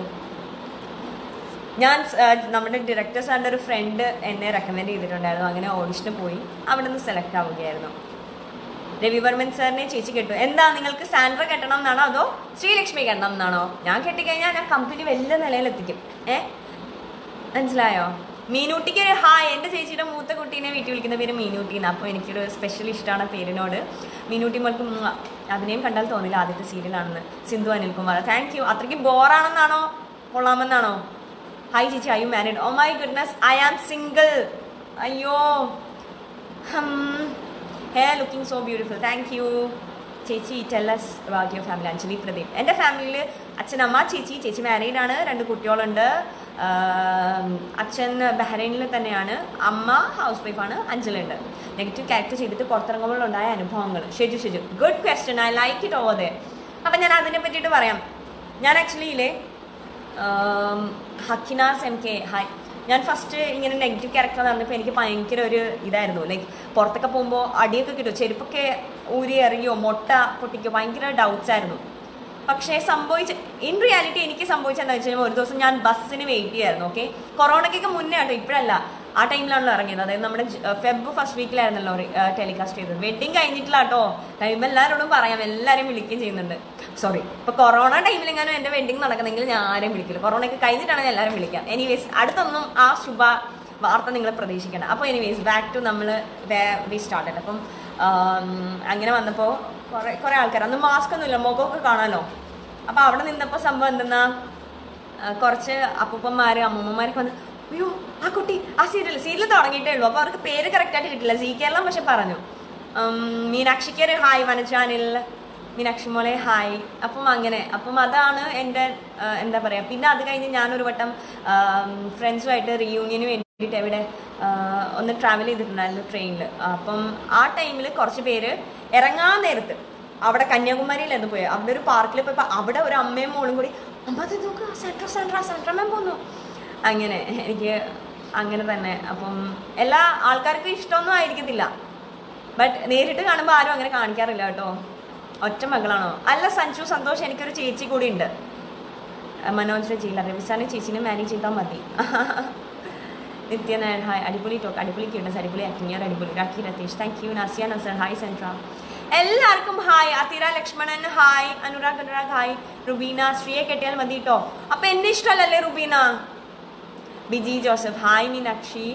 ഞാൻ ആ, നമ്മുടെ ഡയറക്ടർ സാറിൻ്റെ ഒരു ഫ്രണ്ട് എന്നെ റെക്കമെൻഡ് ചെയ്തിട്ടുണ്ടായിരുന്നു അങ്ങനെ ഓഡിഷന് പോയി അവിടെ നിന്ന് സെലക്ട് ആവുകയായിരുന്നു രവിവർമ്മൻ സാറിനെ ചേച്ചി കെട്ടു എന്താ നിങ്ങൾക്ക് സാൻഡ്ര കെട്ടണം എന്നാണോ അതോ ശ്രീലക്ഷ്മി കെട്ടണം എന്നാണോ ഞാൻ കെട്ടിക്കഴിഞ്ഞാൽ ഞാൻ കമ്പനി വലിയ നിലയിലെത്തിക്കും ഏ മനസ്സിലായോ മീനൂട്ടിക്ക് ഒരു ഹായ് എൻ്റെ ചേച്ചിയുടെ മൂത്ത കുട്ടീനെ വീട്ടിൽ വിളിക്കുന്ന പേര് മീനൂട്ടിന്ന് അപ്പോൾ എനിക്കൊരു സ്പെഷ്യൽ ഇഷ്ടമാണ് പേരിനോട് മീനൂട്ടി മോൾക്ക് ഉമ്മ. അഭിനയം കണ്ടാൽ തോന്നില്ല ആദ്യത്തെ സീരിയലാണെന്ന് സിന്ധു അനിൽകുമാർ താങ്ക് യു അത്രയ്ക്ക് ബോറാണെന്നാണോ കൊള്ളാമെന്നാണോ ഹായ് ചേച്ചി I you married oh my goodness I am single അയ്യോ hmm hey looking so beautiful thank you ചേച്ചി tell us about your family Anjali Pradeep എൻ്റെ ഫാമിലിയിൽ അച്ഛനമ്മ ചേച്ചി ചേച്ചി മാരീഡ് ആണ് രണ്ട് കുട്ടികളുണ്ട് ആം, അച്ഛൻ ബഹ്റൈനിൽ തന്നെയാണ് അമ്മ ഹൗസ് വൈഫാണ് അഞ്ജലുണ്ട് നെഗറ്റീവ് ക്യാരക്ടർ ചെയ്തിട്ട് പുറത്തിറങ്ങുമ്പോൾ ഉണ്ടായ അനുഭവങ്ങൾ Sheju Sheju good question I like it over ദേ അപ്പം ഞാൻ അതിനെ പറ്റിയിട്ട് പറയാം ഞാൻ ആക്ച്വലി ഇല്ലേ ആം, ഹക്കിനാസ് എം കെ ഹായ് ഞാൻ ഫസ്റ്റ് ഇങ്ങനെ നെഗറ്റീവ് ക്യാരക്ടർ നടന്നപ്പോൾ എനിക്ക് ഭയങ്കര ഒരു ഇതായിരുന്നു ലൈക്ക് പുറത്തൊക്കെ പോകുമ്പോൾ അടിയൊക്കെ കിട്ടും ചെരുപ്പൊക്കെ ഊരി എറിയോ മുട്ട പൊട്ടിക്കോ ഭയങ്കര ഡൗട്ട്സ് ആയിരുന്നു പക്ഷേ സംഭവിച്ച ഇൻ റിയാലിറ്റി എനിക്ക് സംഭവിച്ചെന്താ വെച്ച് കഴിഞ്ഞാൽ ഒരു ദിവസം ഞാൻ ബസ്സിന് വെയിറ്റ് ചെയ്യായിരുന്നു ഓക്കെ കൊറോണയ്ക്കൊക്കെ മുന്നേ ആട്ടോ ഇപ്പോഴല്ല ആ ടൈമിലാണല്ലോ ഇറങ്ങിയത് അതായത് നമ്മുടെ ജ- ഫെബ് ഫസ്റ്റ് വീക്കിലായിരുന്നല്ലോ ടെലികാസ്റ്റ് ചെയ്തത് വെഡിങ് കഴിഞ്ഞിട്ടില്ല കേട്ടോ ടൈം എല്ലാവരോടും പറയാം എല്ലാവരെയും വിളിക്കുകയും ചെയ്യുന്നുണ്ട് സോറി ഇപ്പൊ കൊറോണ ടൈമിലെങ്ങാനും എൻ്റെ വെഡിങ് നടക്കുന്നെങ്കിൽ ഞാൻ ആരെയും വിളിക്കില്ല കൊറോണയൊക്കെ കഴിഞ്ഞിട്ടാണെങ്കിൽ എല്ലാവരും വിളിക്കാം എനിവേസ് അടുത്തൊന്നും ആ ശുഭ വാർത്ത നിങ്ങൾ പ്രതീക്ഷിക്കണം അപ്പോൾ എനിവേസ് ബാക്ക് ടു നമ്മൾ വി സ്റ്റാർട്ടഡ് അപ്പം ആം, അങ്ങനെ വന്നപ്പോൾ കുറേ കുറേ ആൾക്കാർ അന്ന് മാസ്ക് ഒന്നുമില്ല മുഖമൊക്കെ കാണാമല്ലോ അപ്പോൾ അവിടെ നിന്നപ്പോൾ സംഭവം എന്തെന്നാ ആ, കുറച്ച് അപ്പൂപ്പന്മാർ അമ്മൂമ്മമാരൊക്കെ വന്ന് അയ്യോ ആ കുട്ടി ആ സീരിയൽ സീരിയൽ തുടങ്ങിയിട്ടേ ഉള്ളൂ അപ്പോൾ അവർക്ക് പേര് കറക്റ്റായിട്ട് കിട്ടില്ല സീ കേരളം പക്ഷെ പറഞ്ഞു ഉം, മീനാക്ഷിക്ക് ഒരു ഹായ് വനജാനിൽ മീനാക്ഷി മോളെ ഹായ് അപ്പം അങ്ങനെ അപ്പം അതാണ് എൻ്റെ ആ, എന്താ പറയുക പിന്നെ അത് കഴിഞ്ഞ് ഞാനൊരു വട്ടം ഫ്രണ്ട്സുമായിട്ട് റീയൂണിയന് വേണ്ടിയിട്ട് എവിടെ ആ, ഒന്ന് ട്രാവൽ ചെയ്തിട്ടുണ്ടായിരുന്നു ട്രെയിനിൽ അപ്പം ആ ടൈമിൽ കുറച്ച് പേര് ഇറങ്ങാൻ നേരത്ത് അവിടെ കന്യാകുമാരിയിലായിരുന്നു പോയത് അവിടെ ഒരു പാർക്കിൽ പോയപ്പോൾ അവിടെ ഒരു അമ്മയും മോളും കൂടി അമ്മ അത് നോക്കുക സെൻട്ര സെൻട്ര സെൻട്രമ്മ പോന്നു അങ്ങനെ എനിക്ക് അങ്ങനെ തന്നെ അപ്പം എല്ലാ ആൾക്കാർക്കും ഇഷ്ടമൊന്നും ആയിരിക്കത്തില്ല ബട്ട് നേരിട്ട് കാണുമ്പോൾ ആരും അങ്ങനെ കാണിക്കാറില്ല കേട്ടോ ഒറ്റ മകളാണോ അല്ല സഞ്ജു സന്തോഷ് എനിക്കൊരു ചേച്ചി കൂടി ഉണ്ട് മനോജിന്റെ ചെയ്യില്ല രവിസാറിന്റെ ചേച്ചിനെ മാനേജ് ചെയ്താൽ മതി നിത്യനായൻ ഹായ് അടിപൊളി ടോക്ക് അടിപൊളി ക്യൂട്ടസ് അടിപൊളി ആക്ടിങ് അടിപൊളി Rakhi Ratheesh thank you Nasiya Nasar hi സെൻട്ര എല്ലാവർക്കും hi Athira Lakshmanan hi Anurag Anurag hi Rubeena ശ്രീയെ കെട്ടിയാൽ മതി കേട്ടോ അപ്പൊ എന്നെ ഇഷ്ടമല്ലല്ലേ റുബീന ബിജി ജോസഫ് ഹായ് മീനാക്ഷി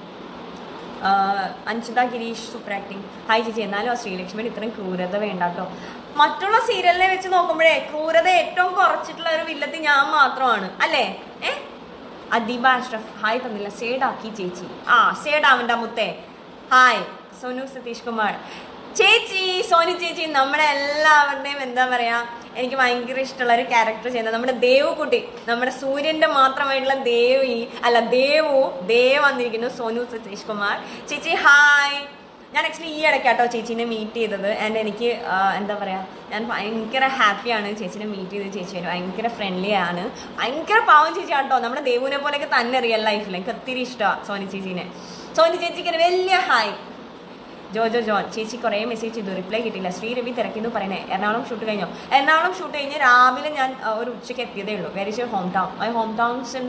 ആഹ് Anjitha Gireesh super acting hi ചേച്ചി എന്നാലും ആ ശ്രീലക്ഷ്മിയുടെ ഇത്രയും ക്രൂരത വേണ്ട കേട്ടോ മറ്റുള്ള സീരിയലിനെ വെച്ച് നോക്കുമ്പോഴേ ക്രൂരത ഏറ്റവും കുറച്ചിട്ടുള്ള ഒരു വില്ലത്തി ഞാൻ മാത്രമാണ് അല്ലേ ഏ അദീബ അഷ്റഫ് ഹായ് തന്നില്ല സേഡാക്കി ചേച്ചി ആ സേഡാവണ്ട മുത്തേ ഹായ് സോനു സതീഷ് കുമാർ ചേച്ചി സോനു ചേച്ചി നമ്മുടെ എല്ലാവരുടെയും എന്താ പറയാ എനിക്ക് ഭയങ്കര ഇഷ്ടമുള്ള ഒരു ക്യാരക്ടർ ചെയ്യുന്നത് നമ്മുടെ ദേവുകുട്ടി നമ്മുടെ സൂര്യന്റെ മാത്രമായിട്ടുള്ള ദേവി അല്ല ദേവു ദേവ് വന്നിരിക്കുന്നു സോനു സതീഷ് കുമാർ ചേച്ചി ഹായ് ഞാൻ ആക്ച്വലി ഈ ഇടയ്ക്കാട്ടോ ചേച്ചീനെ മീറ്റ് ചെയ്തത് ആൻഡ് എനിക്ക് ആ, എന്താ പറയുക ഞാൻ ഭയങ്കര ഹാപ്പിയാണ് ചേച്ചീനെ മീറ്റ് ചെയ്ത് ചേച്ചി ഭയങ്കര ഫ്രണ്ട്ലി ആണ് ഭയങ്കര പാവം ചേച്ചി ആട്ടോ നമ്മുടെ ദേവുവിനെ പോലെയൊക്കെ തന്നെ റിയൽ ലൈഫിൽ എനിക്ക് ഒത്തിരി ഇഷ്ടമാണ് സോനി ചേച്ചീനെ സോനി ചേച്ചിക്ക് ഒരു വലിയ ഹായ് ജോജോ ജോൺ ചേച്ചി കുറേ മെസ്സേജ് ചെയ്തു റിപ്ലൈ കിട്ടിയില്ല ശ്രീരവി തിരക്കിന്ന് പറയുന്നത് എറണാകുളം ഷൂട്ട് കഴിഞ്ഞോ എറണാകുളം ഷൂട്ട് കഴിഞ്ഞ് രാവിലെ ഞാൻ ആ, ഒരു ഉച്ചയ്ക്ക് എത്തിയതേ ഉള്ളൂ very sure hometown my hometowns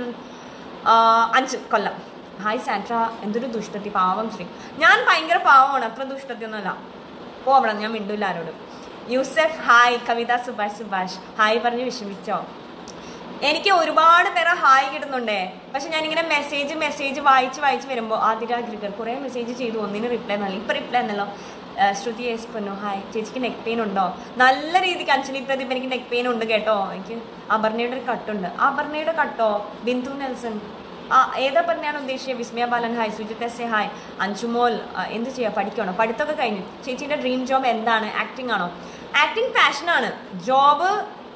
അഞ്ച് കൊല്ലം ഹായ് സാൻട്ര എന്തൊരു ദുഷ്ടത്തി പാവം ശ്രീ ഞാൻ ഭയങ്കര പാവമാണ് അത്ര ദുഷ്ടത്തി ഒന്നുമല്ല പോവണം ഞാൻ മിണ്ടില്ല ആരോടും യൂസഫ് ഹായ് കവിത സുഭാഷ് സുഭാഷ് ഹായ് പറഞ്ഞ് വിഷമിച്ചോ എനിക്ക് ഒരുപാട് പേരെ ഹായ് കിട്ടുന്നുണ്ടേ പക്ഷെ ഞാനിങ്ങനെ മെസ്സേജ് മെസ്സേജ് വായിച്ച് വായിച്ച് വരുമ്പോൾ ആതിര ഗ്രിഗർ കുറേ മെസ്സേജ് ചെയ്തു ഒന്നിന് റിപ്ലൈ നല്ല ഇപ്പം റിപ്ലൈ എന്നല്ലോ ശ്രുതി എസ് പൊന്നു ഹായ് ചേച്ചിക്ക് നെക്ക് പെയിൻ ഉണ്ടോ നല്ല രീതിക്ക് അഞ്ജലി പ്രദീപ് എനിക്ക് നെക്ക് പെയിൻ ഉണ്ട് കേട്ടോ എനിക്ക് അപർണയുടെ ഒരു കട്ടുണ്ട് അപർണയുടെ കട്ടോ ബിന്ദു നെൽസൺ ആ ഏതാ പറഞ്ഞാണ് ഉദ്ദേശിച്ചത് Vismaya Balan hi Sujith S A hi അഞ്ചുമോൾ ആ, എന്ത് ചെയ്യുക പഠിക്കണോ പഠിത്തമൊക്കെ കഴിഞ്ഞു ചേച്ചീൻ്റെ ഡ്രീം ജോബ് എന്താണ് ആക്ടിംഗ് ആണോ ആക്ടിംഗ് പാഷനാണ് ജോബ്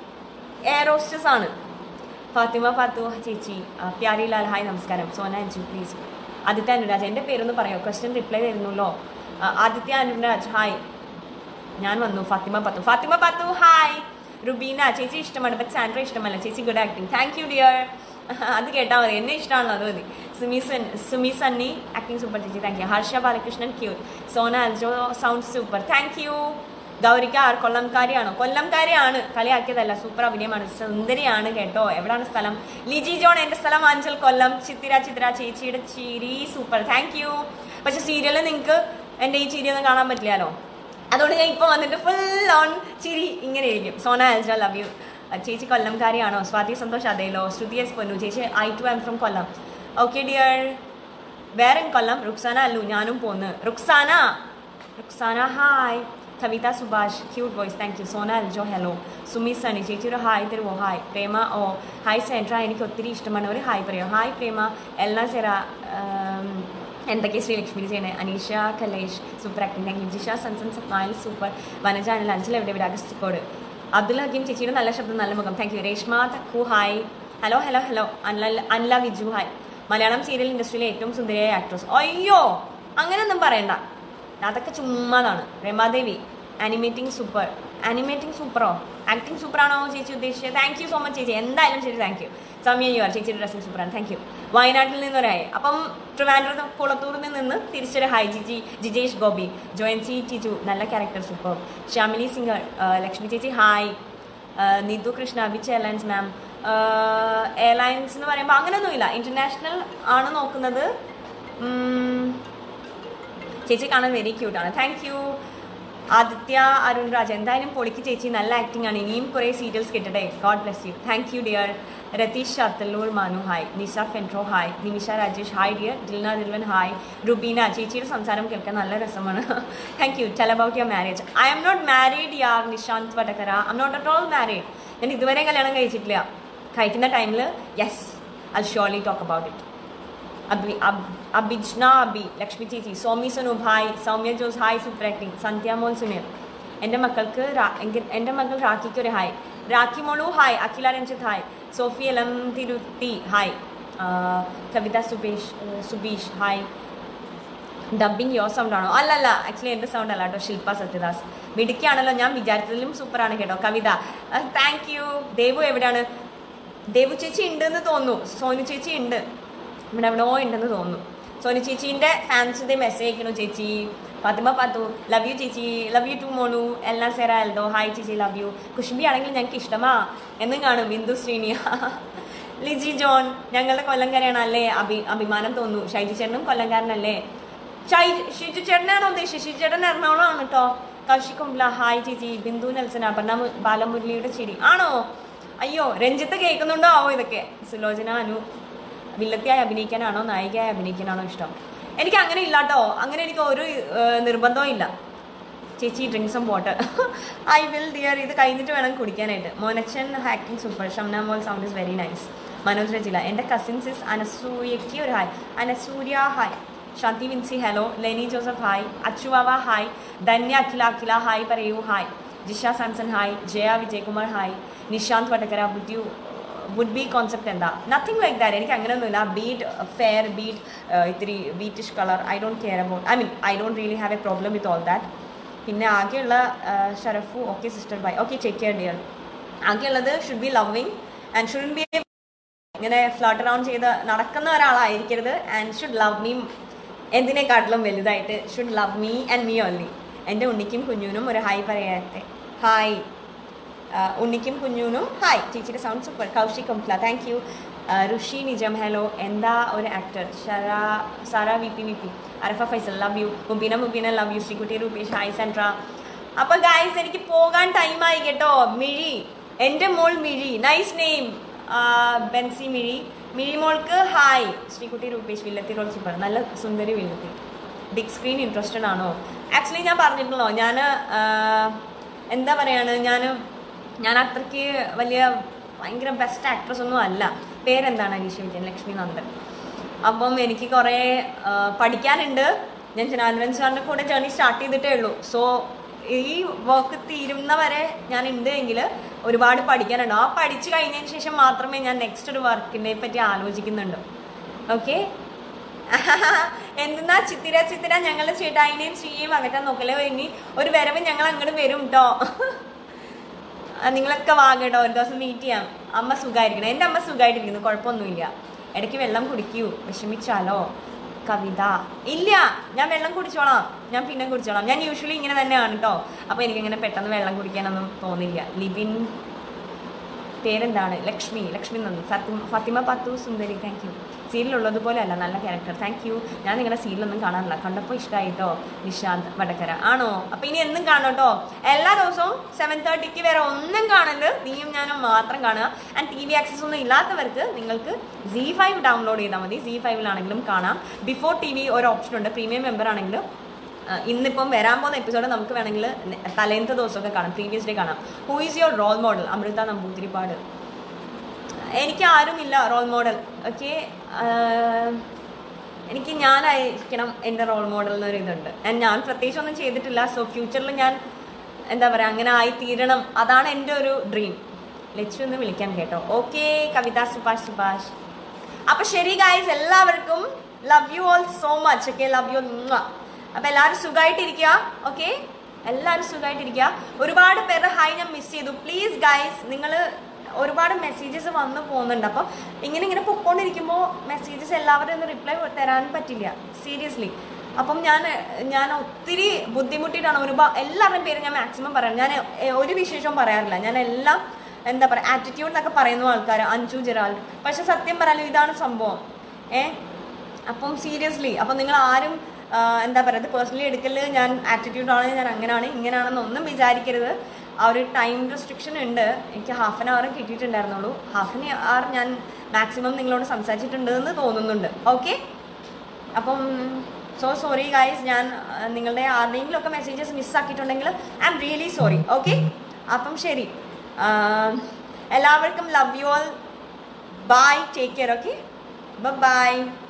എയറോസ്റ്റസ് ആണ് ഫാത്തിമ ഫാത്തു ചേച്ചി ആ, പ്യാരി ലാൽ ഹായ് നമസ്കാരം സോന അഞ്ചു പ്ലീസ് ആദിത്യ അനുരാജ് എൻ്റെ പേരൊന്ന് പറയോ ക്വസ്റ്റ്യൻ റിപ്ലൈ തരുന്നല്ലോ ആ, ആദിത്യ അനുരാജ് ഹായ് ഞാൻ വന്നു ഫാത്തിമ പത്തു ഫാത്തിമ പത്തു ഹായ് റുബീന ചേച്ചി ഇഷ്ടമാണ് ബട്ട് സാൻഡ്ര ഇഷ്ടമല്ല ചേച്ചി good acting thank you dear അത് കേട്ടാൽ മതി എന്നെ ഇഷ്ടമാണല്ലോ അത് മതി സുമി സൻ സുമി സണ്ണി ആക്ടിങ് സൂപ്പർ ചേച്ചി താങ്ക് യു ഹർഷ ബാലകൃഷ്ണൻ ക്യൂർ Sona Aljo sound super thank you Gaurika R കൊല്ലംകാരിയാണോ കൊല്ലംകാരിയാണ് കളിയാക്കിയതല്ല സൂപ്പർ അഭിനയമാണ് സുന്ദരിയാണ് കേട്ടോ എവിടാണ് സ്ഥലം ലിജി ജോൺ എൻ്റെ സ്ഥലം അഞ്ചൽ കൊല്ലം ചിത്തിര ചിത്ര ചേച്ചിയുടെ ചിരി സൂപ്പർ താങ്ക് യു പക്ഷെ സീരിയലിൽ നിങ്ങൾക്ക് എൻ്റെ ഈ ചിരി ഒന്നും കാണാൻ പറ്റില്ലല്ലോ അതുകൊണ്ട് ഞാൻ ഇപ്പോൾ വന്നിട്ട് ഫുൾ ഓൺ ചിരി ഇങ്ങനെ ഇരിക്കും സോന ആൽജ ലവ് യു ചേച്ചി കൊല്ലംകാരിയാണോ സ്വാതി സന്തോഷ് അതേലോ ശ്രുതി എസ് പൊന്നു ചേച്ചി I too am from Kollam okay dear വേറെ കൊല്ലം റുക്സാന അല്ലു ഞാനും പോന്ന് Ruksana Ruksana hi Kavitha Subhash cute voice thank you Sona Aljo hello Sumi Sunny ചേച്ചി ഒരു ഹായ് തരുമോ ഹായ് പ്രേമ ഓ ഹായ് സെൻട്ര എനിക്ക് ഒത്തിരി ഇഷ്ടമാണ് ഒരു ഹായ് പറയോ ഹായ് പ്രേമ എൽന സെറ ഉം, എന്തൊക്കെ ശ്രീലക്ഷ്മി ചെയ്യണേ Aneesha Kalesh super acting thank you Jisha സൺസൺ സ്മൈൽ സൂപ്പർ വനജ അനിൽ അഞ്ചൽ എവിടെ ഇവിടെ അഗസ്തിക്കോട് അബ്ദുൽ ഹക്കീം ചേച്ചിയുടെ നല്ല ശബ്ദം നല്ല മുഖം താങ്ക് യു രേഷ്മ തക്കു hi hello hello hello Anla Anla Viju hi Malayalam serial ഇൻഡസ്ട്രിയിലെ ഏറ്റവും സുന്ദരിയായ ആക്ട്രസ് അയ്യോ അങ്ങനെയൊന്നും പറയണ്ട അതൊക്കെ ചുമ്മാതാണ് രമാദേവി ആനിമേറ്റിംഗ് സൂപ്പർ ആനിമേറ്റിംഗ് സൂപ്പറോ ആക്ടിംഗ് സൂപ്പറാണോ ചേച്ചി ഉദ്ദേശിച്ചത് താങ്ക് യു സോ മച്ച് ചേച്ചി എന്തായാലും ശരി thank you Samaya you are ചേച്ചിയുടെ ഡ്രസ്സിംഗ് സൂപ്പറാണ് താങ്ക് യു വയനാട്ടിൽ നിന്നൊരായി അപ്പം ട്രിവാൻഡ്രം കുളത്തൂരിൽ നിന്ന് തിരിച്ചൊരു ഹായ് ജിജി ജിജേഷ് ഗോപി ജോയൻസി ടിജു നല്ല character super Shyamili singer Lakshmi ചേച്ചി hi Nithu Krishna which airlines ma'am airlines എന്ന് പറയുമ്പോൾ അങ്ങനെയൊന്നുമില്ല ഇന്റർനാഷണൽ ആണ് നോക്കുന്നത് ഉം, ചേച്ചി കാണാൻ വെരി ക്യൂട്ടാണ് താങ്ക് യു ആദിത്യ അരുൺ രാജ് എന്തായാലും പൊളിക്ക് ചേച്ചി നല്ല ആക്ടിംഗ് ആണ് ഇനിയും കുറേ സീരിയൽസ് കിട്ടട്ടെ God bless you thank you dear Ratheesh Shathallur Manu hi Nisha ഫെൻട്രോ hi Nimisha Rajesh hi dear Dilna Dilvan hi Rubeena ചേച്ചിയുടെ സംസാരം കേൾക്കാൻ നല്ല രസമാണ് thank you tell about your marriage I am not married യാർ Nishanth Vadakara I am not at all married ഞാൻ ഇതുവരെ കല്യാണം കഴിച്ചിട്ടില്ല കഴിക്കുന്ന ടൈമിൽ yes I surely talk about it Abi അബ് അബിജ്ന അബി ലക്ഷ്മി ചേച്ചി Somi Sunu bhai Soumya Jose hi super acting Sandhya മോൻ സുനിൽ എൻ്റെ മക്കൾക്ക് രാ- എങ്കിൽ- എൻ്റെ മകൾ രാഖിക്ക് ഒരു ഹായ് രാഖി മോളു ഹായ് അഖില രഞ്ജിത്ത് ഹായ് സോഫി എലം തിരുത്തി ഹായ് ആ, കവിത സുബേഷ് സുബീഷ് ഹായ് ഡബിങ് യോ സൗണ്ട് ആണോ അല്ലല്ല ആക്ച്വലി എൻ്റെ സൗണ്ട് അല്ല കേട്ടോ ശില്പ സത്യദാസ് മിടുക്കിയാണല്ലോ ഞാൻ വിചാരിച്ചതിലും സൂപ്പറാണ് കേട്ടോ കവിത താങ്ക് യു ദേവു എവിടെയാണ് ദേവു ചേച്ചി ഉണ്ടെന്ന് തോന്നുന്നു സോനു ചേച്ചി ഉണ്ട് ഇവിടെ എവിടെയോ ഉണ്ടെന്ന് തോന്നുന്നു സോനു ചേച്ചീൻ്റെ ഫാൻസ് ഇതേ മെസ്സേജ് അയക്കണു ചേച്ചി ഫാത്തിമ പാത്തു ലവ് യു ചേച്ചി ലവ് യു ടു മോണു എല്ലാ സെറ എൽദോ ഹായ് ചേച്ചി ലവ് യു കുഷ്ബി ആണെങ്കിൽ ഞങ്ങൾക്ക് ഇഷ്ടമാ എന്നും കാണും ബിന്ദു ശ്രീനിയ ലിജി ജോൺ ഞങ്ങളുടെ കൊല്ലംകാരാണ് അല്ലേ അഭി അഭിമാനം തോന്നുന്നു ഷൈജി ചേട്ടനും കൊല്ലംകാരനല്ലേ ഷൈ ഷിജു ചേട്ടനാണോ ഉദ്ദേശിച്ചത് ഷിജു ചേട്ടൻ എറണാകുളമാണ് കേട്ടോ കൗശിക് കുംബ്ല ഹായ് ചേച്ചി ബിന്ദു നെൽസൺ അപർണ മു- ബാലമുരളിയുടെ ചിരി ആണോ അയ്യോ രഞ്ജിത്ത് കേൾക്കുന്നുണ്ടോ ആവോ ഇതൊക്കെ സുലോചന അനു വില്ലത്തിയായി അഭിനയിക്കാനാണോ നായികയായി അഭിനയിക്കാനാണോ ഇഷ്ടം എനിക്ക് അങ്ങനെ ഇല്ല കേട്ടോ അങ്ങനെ എനിക്ക് ഒരു ഏഹ്, നിർബന്ധവും ഇല്ല ചേച്ചി drinks and water I will dear ഇത് കഴിഞ്ഞിട്ട് വേണം കുടിക്കാനായിട്ട് മോനച്ചൻ ഹാക്കിംഗ് സൂപ്പർ ഷംന മോൾ sound is very nice Manoj Rajila എൻ്റെ കസിൻസ് ഇസ് അനസൂയയ്ക്ക് ഒരു hi Anasurya hi Shanthi Vincy hello Leni Joseph hi Achuvava hi Dhanya Akhila Akhila hi പറയൂ hi Jisha Samson hi Jaya Vijayakumar hi Nishanth Vadakara would you would be concept എന്താ നത്തിങ് ലൈക്ക് ദാറ്റ് എനിക്ക് അങ്ങനെയൊന്നുമില്ല ബീറ്റ് ഫെയർ ബീറ്റ് ഇത്തിരി ബീറ്റിഷ് colour I don't care about I mean I don't really have a problem with all that പിന്നെ ആകെയുള്ള ആ, Sharafu okay sister bye okay check care dear ആകെയുള്ളത് should be loving and should be ഇങ്ങനെ ഫ്ലോട്ട് അറൗണ്ട് ചെയ്ത് നടക്കുന്ന ഒരാളായിരിക്കരുത് ആൻഡ് ഷുഡ് ലവ് മീ എന്തിനെക്കാട്ടിലും വലുതായിട്ട് should love me and me only എൻ്റെ ഉണ്ണിക്കും കുഞ്ഞുനും ഒരു ഹായ് പറയാത്തെ ഹായ് ഉണ്ണിക്കും കുഞ്ഞുനും ഹായ് ചേച്ചിയുടെ സൗണ്ട് സൂപ്പർ കൗശിക് കംപ്ല താങ്ക് യു ഋഷി നിജം ഹലോ എന്താ ഒരു ആക്ടർ ഷറാ Sara V P V P Arafa Faisal love you Mubeena Mubeena love you Sreekutty Rupesh hi സെൻട്ര അപ്പോൾ ഗായ്സ് എനിക്ക് പോകാൻ ടൈമായി കേട്ടോ മിഴി എൻ്റെ മോൾ മിഴി നൈസ് നെയിം ബെൻസി മിഴി മിഴി മോൾക്ക് ഹായ് ശ്രീകുട്ടി രൂപേഷ് വില്ലത്തി റോൾ സൂപ്പർ നല്ല സുന്ദരി വില്ലത്തി ബിഗ് സ്ക്രീൻ ഇൻട്രസ്റ്റഡ് ആണോ ആക്ച്വലി ഞാൻ പറഞ്ഞിട്ടുള്ളോ ഞാൻ എന്താ പറയാണ് ഞാൻ ഞാൻ അത്രയ്ക്ക് വലിയ ഭയങ്കര ബെസ്റ്റ് ആക്ട്രസ് ഒന്നും അല്ല പേരെന്താണ് അനീഷ വിജയൻ ലക്ഷ്മി നന്ദൻ അപ്പം എനിക്ക് കുറേ ആ, പഠിക്കാനുണ്ട് ഞാൻ ജനാർദ്ദനൻ സാറിൻ്റെ കൂടെ ജേർണി സ്റ്റാർട്ട് ചെയ്തിട്ടേ ഉള്ളൂ സോ ഈ വർക്ക് തീരുന്നവരെ ഞാൻ ഉണ്ട് എങ്കിൽ ഒരുപാട് പഠിക്കാനുണ്ട് ആ പഠിച്ചു കഴിഞ്ഞതിന് ശേഷം മാത്രമേ ഞാൻ നെക്സ്റ്റ് ഒരു വർക്കിനെ പറ്റി ആലോചിക്കുന്നുണ്ട് ഓക്കെ എന്തെന്നാ ചിത്തിര ചിത്തിര ഞങ്ങളുടെ ചേട്ടായിനെയും ശ്രീയെയും അകറ്റാൻ നോക്കല്ലേ ഇനി ഒരു വരവ് ഞങ്ങൾ അങ്ങോട്ട് വരും കേട്ടോ നിങ്ങളൊക്കെ വാങ്ങട്ടോ ഒരു ദിവസം മീറ്റ് ചെയ്യാം അമ്മ സുഖമായിരിക്കണം എൻ്റെ അമ്മ സുഖമായിട്ടിരിക്കുന്നു കുഴപ്പമൊന്നുമില്ല ഇടയ്ക്ക് വെള്ളം കുടിക്കൂ വിഷമിച്ചാലോ കവിത ഇല്ല ഞാൻ വെള്ളം കുടിച്ചോളാം ഞാൻ പിന്നെ കുടിച്ചോളാം ഞാൻ യൂഷ്വലി ഇങ്ങനെ തന്നെയാണ് കേട്ടോ അപ്പോൾ എനിക്കിങ്ങനെ പെട്ടെന്ന് വെള്ളം കുടിക്കാനൊന്നും തോന്നില്ല ലിബിൻ പേരെന്താണ് ലക്ഷ്മി ലക്ഷ്മി നന്ദി ഫാത്തിമ ഫാത്തിമ പത്തു സുന്ദരി താങ്ക് യു സീരിയലുള്ളതുപോലെ അല്ല നല്ല ക്യാരക്ടർ താങ്ക് യു ഞാൻ നിങ്ങളുടെ സീരിയലൊന്നും കാണാറില്ല കണ്ടപ്പോൾ ഇഷ്ടമായിട്ടോ നിഷാന്ത് വടക്കര ആണോ അപ്പം ഇനി എന്നും കാണും കേട്ടോ എല്ലാ ദിവസവും സെവൻ തേർട്ടിക്ക് വേറെ ഒന്നും കാണല് നീയും ഞാനും മാത്രം കാണുക ആൻഡ് ടി വി ആക്സസ് ഒന്നും ഇല്ലാത്തവർക്ക് നിങ്ങൾക്ക് സി ഫൈവ് ഡൗൺലോഡ് ചെയ്താൽ മതി സി ഫൈവിലാണെങ്കിലും കാണാം ബിഫോർ ടി വി ഒരു ഓപ്ഷൻ ഉണ്ട് പ്രീമിയം മെമ്പർ ആണെങ്കിൽ ആ, ഇന്നിപ്പം വരാൻ പോകുന്ന എപ്പിസോഡ് നമുക്ക് വേണമെങ്കിൽ നെ- തലേന്നത്തെ ദിവസമൊക്കെ കാണാം പ്രീവിയസ് ഡേ കാണാം who is your role model Amritha Namboothiripad എനിക്ക് ആരുമില്ല റോൾ മോഡൽ ഓക്കെ എനിക്ക് ഞാനായിരിക്കണം എൻ്റെ റോൾ മോഡൽ എന്നൊരു ഇതുണ്ട് And ഞാൻ പ്രത്യേകിച്ച് ഒന്നും ചെയ്തിട്ടില്ല സോ ഫ്യൂച്ചറിൽ ഞാൻ എന്താ പറയുക അങ്ങനെ ആയി തീരണം അതാണ് എൻ്റെ ഒരു ഡ്രീം ലച്ചു എന്ന് വിളിക്കാൻ കേട്ടോ ഓക്കെ കവിത സുഭാഷ് സുഭാഷ് അപ്പൊ ശരി ഗായ്സ് എല്ലാവർക്കും love you all so much okay love you അപ്പൊ എല്ലാവരും സുഖമായിട്ടിരിക്കുക ഓക്കെ എല്ലാവരും സുഖമായിട്ടിരിക്കുക ഒരുപാട് പേര് ഹായ് ഞാൻ മിസ് ചെയ്തു പ്ലീസ് ഗായ്സ് നിങ്ങൾ ഒരുപാട് മെസ്സേജസ് വന്നു പോകുന്നുണ്ട് അപ്പോൾ ഇങ്ങനെ ഇങ്ങനെ പൊക്കോണ്ടിരിക്കുമ്പോൾ മെസ്സേജസ് എല്ലാവരും ഒന്ന് റിപ്ലൈ തരാൻ പറ്റില്ല സീരിയസ്ലി അപ്പം ഞാൻ ഞാൻ ഒത്തിരി ബുദ്ധിമുട്ടിയിട്ടാണ് ഒരുപാട് എല്ലാവരുടെയും പേര് ഞാൻ മാക്സിമം പറയാം ഞാൻ എ- ഒരു വിശേഷവും പറയാറില്ല ഞാൻ എല്ലാം എന്താ പറയുക ആറ്റിറ്റ്യൂഡ് എന്നൊക്കെ പറയുന്ന ആൾക്കാർ അഞ്ചു ജെറാൾഡ് പക്ഷെ സത്യം പറയാലോ ഇതാണ് സംഭവം ഏ അപ്പം സീരിയസ്ലി അപ്പം നിങ്ങൾ ആരും ആ, എന്താ പറയുക ഇത് പേഴ്സണലി എടുക്കല് ഞാൻ ആറ്റിറ്റ്യൂഡാണ് ഞാൻ അങ്ങനെയാണ് ഇങ്ങനെയാണെന്നൊന്നും വിചാരിക്കരുത് ആ ഒരു ടൈം റെസ്ട്രിക്ഷൻ ഉണ്ട് എനിക്ക് ഹാഫ് ആൻ അവർ കിട്ടിയിട്ടുണ്ടായിരുന്നുള്ളൂ ഹാഫ് ആൻ അവർ ഞാൻ മാക്സിമം നിങ്ങളോട് സംസാരിച്ചിട്ടുണ്ട് എന്ന് തോന്നുന്നുണ്ട് ഓക്കെ അപ്പം സോ സോറി ഗൈസ് ഞാൻ ആ, നിങ്ങളുടെ ആരുടെയെങ്കിലും ഒക്കെ മെസ്സേജസ് മിസ്സാക്കിയിട്ടുണ്ടെങ്കിൽ I am really sorry okay അപ്പം ശരി ആ, എല്ലാവർക്കും love you all bye take care okay by